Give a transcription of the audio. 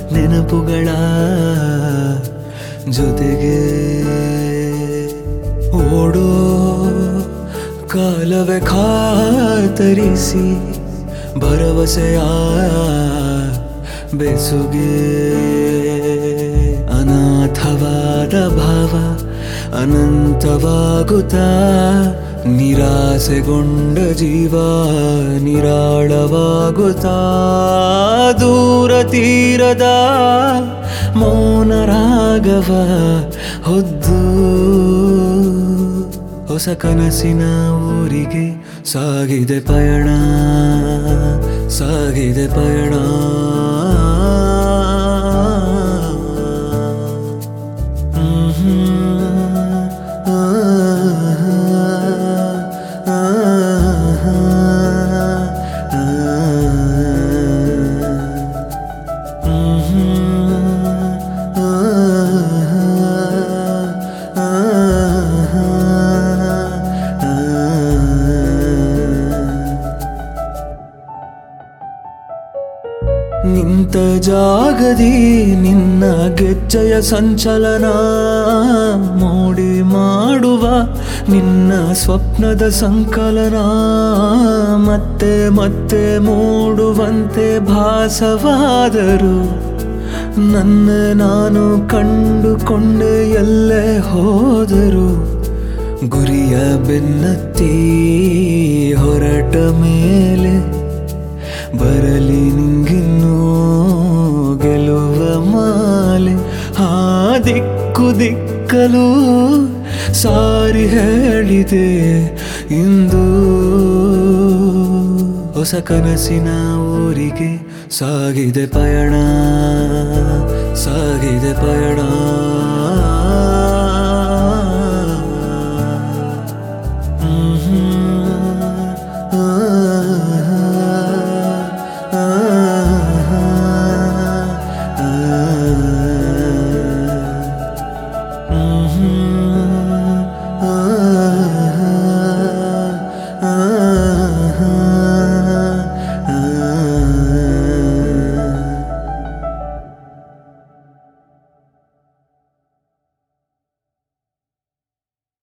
ನೆನಪುಗಳ ಜೊತೆಗೆ ಓಡೋ ಕಾಲವೇ ಖಾತರಿಸಿ ಭರವಸೆಯ ಬೆಸುಗೆ ಅನಾಥವಾದ ಭಾವ ಅನಂತವಾಗುತ್ತಾ ನಿರಾಸೆಗೊಂಡ ಜೀವ ನಿರಾಳವಾಗುತ್ತಾ ದೂರ ತೀರದ ಮೌನ ರಾಗವ ಹೊದ್ದು ಹೊಸ ಕನಸಿನ ಊರಿಗೆ ಸಾಗಿದೆ ಪಯಣ ಸಾಗಿದೆ ಪಯಣ ನಿಂತ ಜಾಗದಿ ನಿನ್ನ ಗೆಜ್ಜೆಯ ಸಂಚಲನ ಮೋಡಿ ಮಾಡುವ ನಿನ್ನ ಸ್ವಪ್ನದ ಸಂಕಲನ ಮತ್ತೆ ಮತ್ತೆ ಮೂಡುವಂತೆ ಭಾಸವಾದರು ನನ್ನ ನಾನು ಕಂಡುಕೊಂಡೆ ಎಲ್ಲೇ ಹೋದರು ಗುರಿಯ ಬೆನ್ನತ್ತಿ ಹೊರಟ ಮೇಲೆ ಬರಲಿ ನಿಂಗಿನ್ನೂ ಗೆಲುವ ಮಾಲೆ ಆ ದಿಕ್ಕು ದಿಕ್ಕಲು ಸಾರಿ ಹೇಳಿದೆ ಇಂದು ಹೊಸ ಕನಸಿನ ಊರಿಗೆ ಸಾಗಿದೆ ಪಯಣ ಸಾಗಿದೆ ಪಯಣ